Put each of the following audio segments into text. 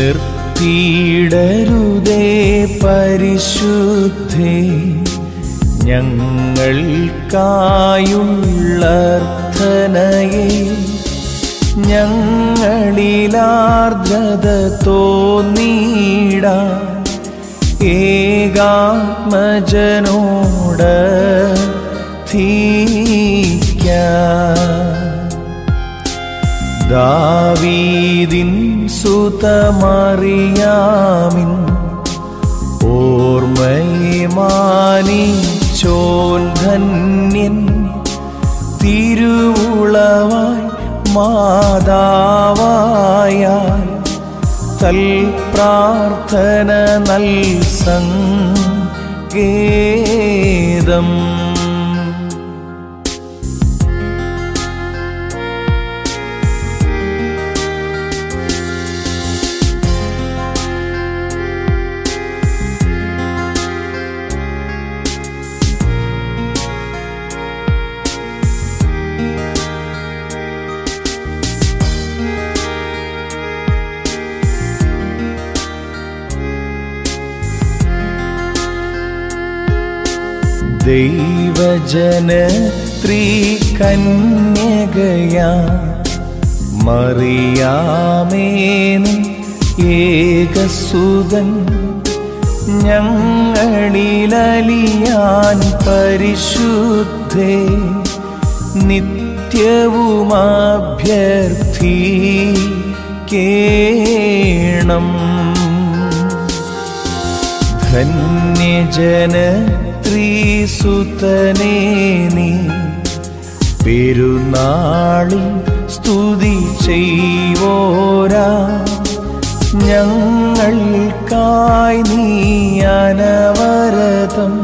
നിർത്തിയിടരുതേ പരിശുദ്ധേ ഞങ്ങൾക്കായുള്ളർത്ഥനയെ ഞങ്ങളിലാർദ്രത തോന്നിടാൻ ഏകാത്മജനോട് ധീക്ക ദാവീദിൻ സുതമറിയാമിൻ ഓർമ്മയെ മാനിച്ചോൻ ധന്യൻ തിരുവുളവായി മാതാവായാൽ തൽ പ്രാർത്ഥന നൽ സങ്കേതം ദൈവജനത്രീ കന്യകയാ മറിയാമേനും ഏകസുതൻ ഞങ്ങളിലലിയാൻ പരിശുദ്ധേ നിത്യവുമഭ്യർത്ഥിക്കേണം ധന്യജന ത്രീസുതനേ നീ പെരുന്നാളിൽ സ്തുതി ചെയ്വോരാ ഞങ്ങൾക്കായി നീ അനവരതം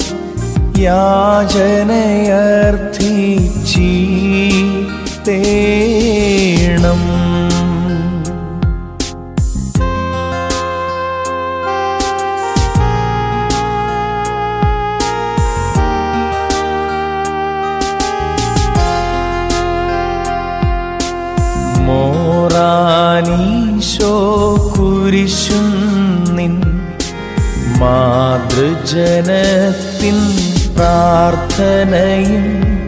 യാചനയർത്ഥിച്ചീത്തേണം മോറാനീശോ കുരിശും നിൻ മാതൃജനത്തിൻ പ്രാർത്ഥനയും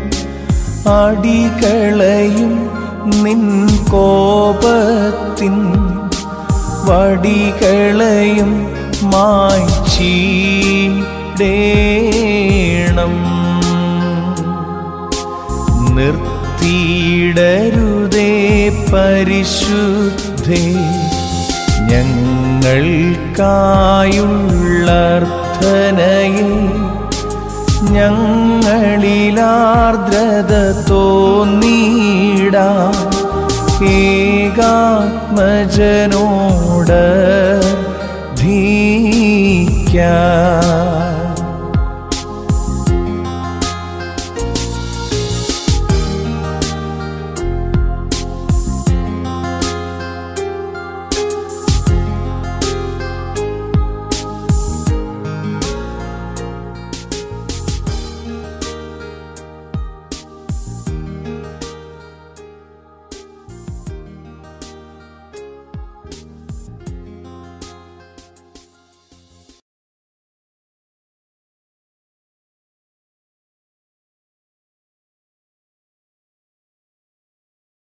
അടികളയും നിൻ കോപത്തിൻ വടികളയും മായ്ച്ചീടേണം നിർത്തിയിടരുതേ പരിശുദ്ധേ ഞങ്ങൾക്കായുള്ളർത്ഥനയെ ഞങ്ങളിലാർദ്രത തോന്നിടാ ഏകാത്മജനോട് ധീക്ക